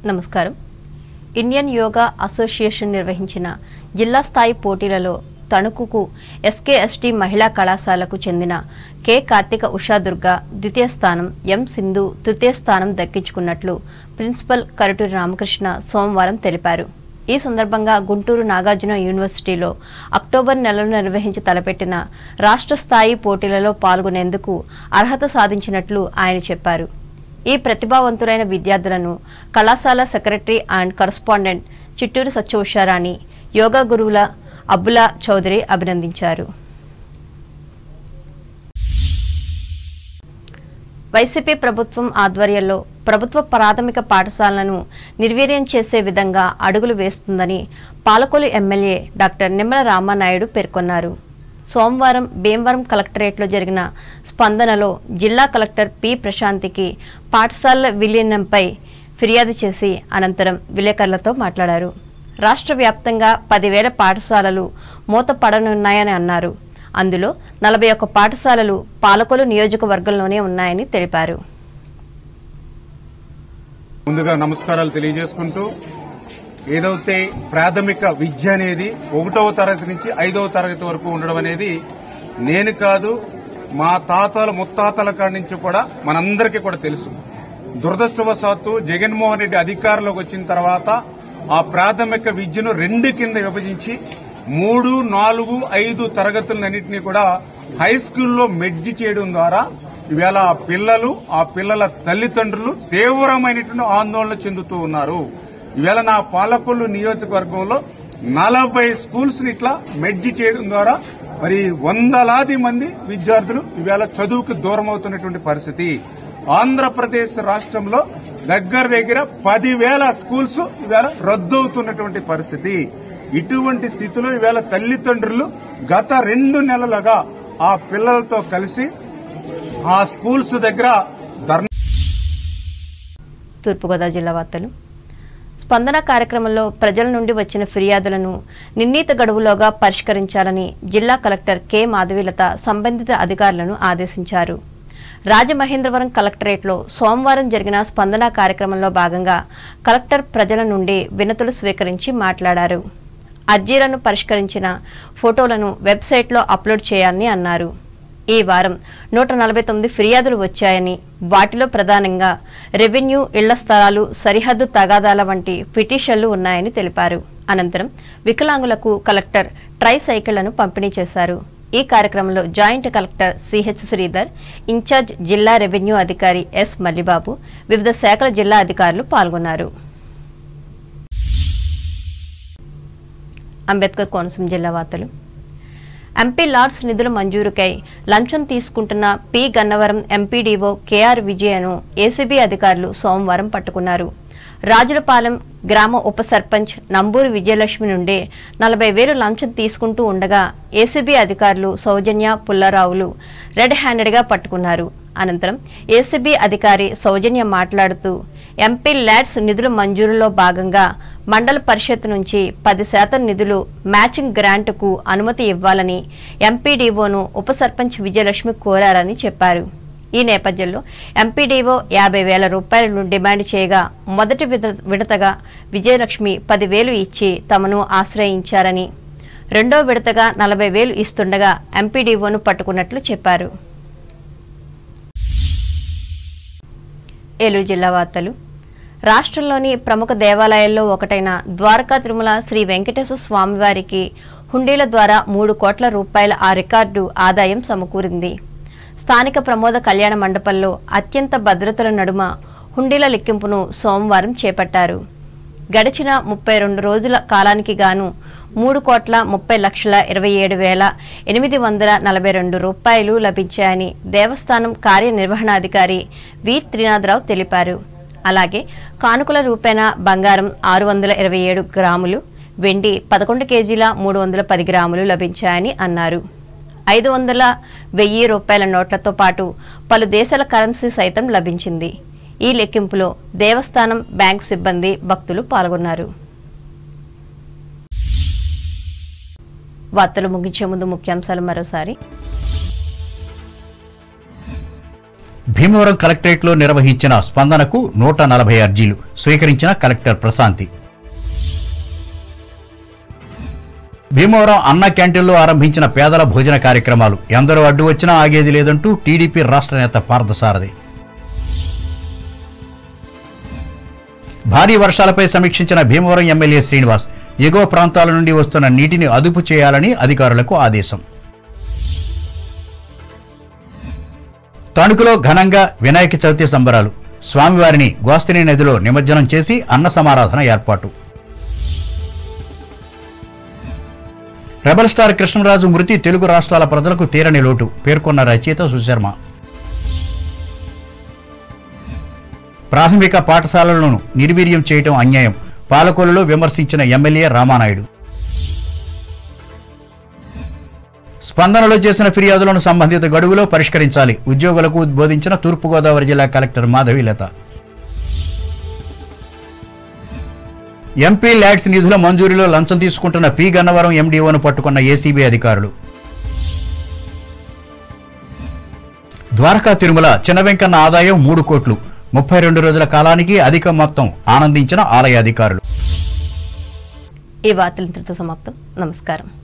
నమస్కారం Indian yoga association నిర్వహించిన జిల్లా స్థాయి పోటీలలో తణుకుకు ఎస్కేఎస్టీ మహిళా కళాశాలకు చెందిన కె కార్తీక ఉషాదుర్గ ద్వితీయ స్థానం ఎం సింధు తృతీయ స్థానం దక్కించుకున్నట్లు ప్రిన్సిపల్ కరుటూరి రామకృష్ణ సోమవారం తెలిపారు ఈ సందర్భంగా గుంటూరు నాగార్జున యూనివర్సిటీలో అక్టోబర్ నెలలో నిర్వహించి తలపెట్టిన రాష్ట్ర స్థాయి పోటీలలో పాల్గొనేందుకు అర్హత సాధించినట్లు ఆయన చెప్పారు ఈ ప్రతిభావంతులైన విద్యార్థులను కళాశాల secretary and correspondent Chitturu Satya Usharani యోగా గురువుల అబ్బులా చౌదరి అభినందించారు వైసీపీ ప్రభుత్వం ఆధ్వర్యంలో ప్రభుత్వ ప్రాథమిక పాఠశాలలను నిర్వీర్యం చేసే విధంగా అడుగులు వేస్తుందని పాలకొలు ఎమ్మెల్యే డాక్టర్ నిమ్మల రామానాయుడు పేర్కొన్నారు సోమవారం భీమవరం కలెక్టరేట్లో జరిగిన స్పందనలో జిల్లా కలెక్టర్ పి ప్రశాంతికి పాఠశాలల విలీనంపై ఫిర్యాదు చేసి అనంతరం విలేకరులతో మాట్లాడారు రాష్ట్ర వ్యాప్తంగా పదివేల పాఠశాలలు మూతపడనున్నాయని అన్నారు అందులో నలభై ఒక్క పాఠశాలలు పాలకొలు నియోజకవర్గంలోనే ఉన్నాయని తెలిపారు ముందుగా నమస్కారాలు తెలియజేసుకుంటూ ఏదైతే ప్రాథమిక విద్య అనేది ఒకటవ తరగతి నుంచి ఐదవ తరగతి వరకు ఉండడం అనేది నేను కాదు మా తాతల ముత్తాతల కాడి నుంచి కూడా మనందరికీ కూడా తెలుసు దురదృష్టవశాత్తు జగన్మోహన్ రెడ్డి అధికారంలోకి వచ్చిన తర్వాత ఆ ప్రాథమిక విద్యను రెండు కింద విభజించి మూడు నాలుగు ఐదు తరగతులన్నింటినీ కూడా హై స్కూల్లో మెడ్జి చేయడం ద్వారా ఈవేళ ఆ పిల్లలు ఆ పిల్లల తల్లిదండ్రులు తీవ్రమైనటువంటి ఆందోళన చెందుతూ ఉన్నారు ఈవేళ నా పాలకొల్లు నియోజకవర్గంలో నలభై స్కూల్స్ ని ఇట్లా మెడ్జి చేయడం ద్వారా మరి వందలాది మంది విద్యార్థులు ఈవేళ చదువుకు దూరం అవుతున్నటువంటి పరిస్థితి ఆంధ్రప్రదేశ్ రాష్ట్రంలో దగ్గర దగ్గర పదివేల స్కూల్స్ ఈవేళ రద్దవుతున్నటువంటి పరిస్థితి ఇటువంటి స్థితిలో ఈవేళ తల్లిదండ్రులు గత రెండు నెలలుగా ఆ పిల్లలతో కలిసి ఆ స్కూల్స్ దగ్గర ధర్నా తూర్పుగోదావరి జిల్లా వార్తలు స్పందన కార్యక్రమంలో ప్రజల నుండి వచ్చిన ఫిర్యాదులను నిర్ణీత గడువులోగా పరిష్కరించాలని జిల్లా కలెక్టర్ కె మాధవీలత సంబంధిత అధికారులను ఆదేశించారు రాజమహేంద్రవరం కలెక్టరేట్లో సోమవారం జరిగిన స్పందన కార్యక్రమంలో భాగంగా కలెక్టర్ ప్రజల నుండి వినతులు స్వీకరించి మాట్లాడారు అర్జీలను పరిష్కరించిన ఫోటోలను వెబ్సైట్లో అప్లోడ్ చేయాలని అన్నారు ఈ వారం నూట నలభై తొమ్మిది ఫిర్యాదులు వచ్చాయని వాటిలో ప్రధానంగా రెవెన్యూ ఇళ్ల స్థలాలు సరిహద్దు తగాదాల వంటి పిటిషన్లు ఉన్నాయని తెలిపారు అనంతరం వికలాంగులకు కలెక్టర్ ట్రై సైకిళ్లను పంపిణీ చేశారు ఈ కార్యక్రమంలో joint collector CH Sridhar in charge జిల్లా రెవెన్యూ అధికారి ఎస్ మల్లిబాబు వివిధ శాఖల జిల్లా అధికారులు పాల్గొన్నారు అంబేద్కర్ కోనసీమ జిల్లా వార్తలు ఎంపీ లార్డ్స్ నిధుల మంజూరుకై లంచం తీసుకుంటున్న పి గన్నవరం ఎంపీడీఓ కేఆర్ విజయను ఏసీబీ అధికారులు సోమవారం పట్టుకున్నారు రాజులపాలెం గ్రామ ఉప సర్పంచ్ నంబూరి విజయలక్ష్మి నుండి నలభై వేలు లంచం తీసుకుంటూ ఉండగా ఏసీబీ అధికారులు సౌజన్య పుల్లారావులు రెడ్ హ్యాండెడ్గా పట్టుకున్నారు అనంతరం ఏసీబీ అధికారి సౌజన్య మాట్లాడుతూ ఎంపీ ల్యాడ్స్ నిధుల మంజూరులో భాగంగా మండల పరిషత్ నుంచి పది శాతం నిధులు మ్యాచింగ్ గ్రాంట్కు అనుమతి ఇవ్వాలని ఎంపీడీఓను ఉప సర్పంచ్ విజయలక్ష్మి కోరారని చెప్పారు ఈ నేపథ్యంలో ఎంపీడీఓ యాభై వేల రూపాయలను డిమాండ్ చేయగా మొదటి విడ- విడతగా విజయలక్ష్మి పదివేలు ఇచ్చి తమను ఆశ్రయించారని రెండో విడతగా నలభై వేలు ఇస్తుండగా ఎంపీడీఓను పట్టుకున్నట్లు చెప్పారు ఏలూరు జిల్లా వార్తలు రాష్ట్రంలోని ప్రముఖ దేవాలయాల్లో ఒకటైన ద్వారకా తిరుమల శ్రీ వెంకటేశ్వర స్వామివారికి హుండీల ద్వారా మూడు కోట్ల రూపాయల ఆ రికార్డు ఆదాయం సమకూరింది స్థానిక ప్రమోద కళ్యాణ మండపంలో అత్యంత భద్రతల నడుమ హుండీల లెక్కింపును సోమవారం చేపట్టారు గడిచిన ముప్పై రెండు రోజుల కాలానికి గాను మూడు కోట్ల ముప్పై లక్షల ఇరవై ఏడు వేల ఎనిమిది వందల నలభై రెండు రూపాయలు లభించాయని దేవస్థానం కార్యనిర్వహణాధికారి వి త్రినాథరావు తెలిపారు అలాగే కానుకల రూపేణా బంగారం ఆరు వందల ఇరవై ఏడు గ్రాములు వెండి పదకొండు కేజీల మూడు వందల పది గ్రాములు లభించాయని అన్నారు ఐదు వందల వెయ్యి రూపాయల నోట్లతో పాటు పలు దేశాల కరెన్సీ సైతం లభించింది ఈ లెక్కింపులో దేవస్థానం బ్యాంకు సిబ్బంది భక్తులు పాల్గొన్నారు వార్తలు ముగించే ముందు ముఖ్యాంశాలు మరోసారి భీమవరం కలెక్టరేట్లో నిర్వహించిన స్పందనకు నూట నలభై అర్జీలు స్వీకరించిన కలెక్టర్ ప్రశాంతి భీమవరం అన్న క్యాంటీన్లో ఆరంభించిన పేదల భోజన కార్యక్రమాలు ఎందరో అడ్డు వచ్చినా ఆగేది లేదంటూ టీడీపీ రాష్ట్ర నేత పార్థసారథి భారీ వర్షాలపై సమీక్షించిన భీమవరం ఎమ్మెల్యే శ్రీనివాస్ ఎగువ ప్రాంతాల నుండి వస్తున్న నీటిని అదుపు చేయాలని అధికారులకు ఆదేశం తణుకులో ఘనంగా వినాయక చవితి సంబరాలు స్వామివారిని గోస్తని నదిలో నిమజ్జనం చేసి అన్న సమారాధన ఏర్పాటు రెబల్ స్టార్ కృష్ణరాజు మృతి తెలుగు రాష్ట్రాల ప్రజలకు తీరని లోటు పేర్కొన్న రచయిత సుశర్మ ప్రాథమిక పాఠశాలలను నిర్వీర్యం చేయటం అన్యాయం పాలకొల్లులో విమర్శించిన ఎమ్మెల్యే రామానాయుడు స్పందనలో చేసిన ఫిర్యాదులను సంబంధిత గడువులో పరిష్కరించాలి ఉద్యోగులకు ఉద్బోధించిన తూర్పుగోదావరి జిల్లా కలెక్టర్ మాధవీలత ఎంపీ ల్యాడ్స్ నిధుల మంజూరీలో లంచం తీసుకుంటున్న పి గన్నవరం ఎండీఓను పట్టుకున్న ఏసీబీ అధికారులు ద్వారకా తిరుమల చిన్న వెంకన్న ఆదాయం మూడు కోట్లు ముప్పై రెండు రోజుల కాలానికి అధిక మొత్తం ఆనందించిన ఆలయ అధికారులు ఈ వార్తలు ఇంతటితో సమాప్తం నమస్కారం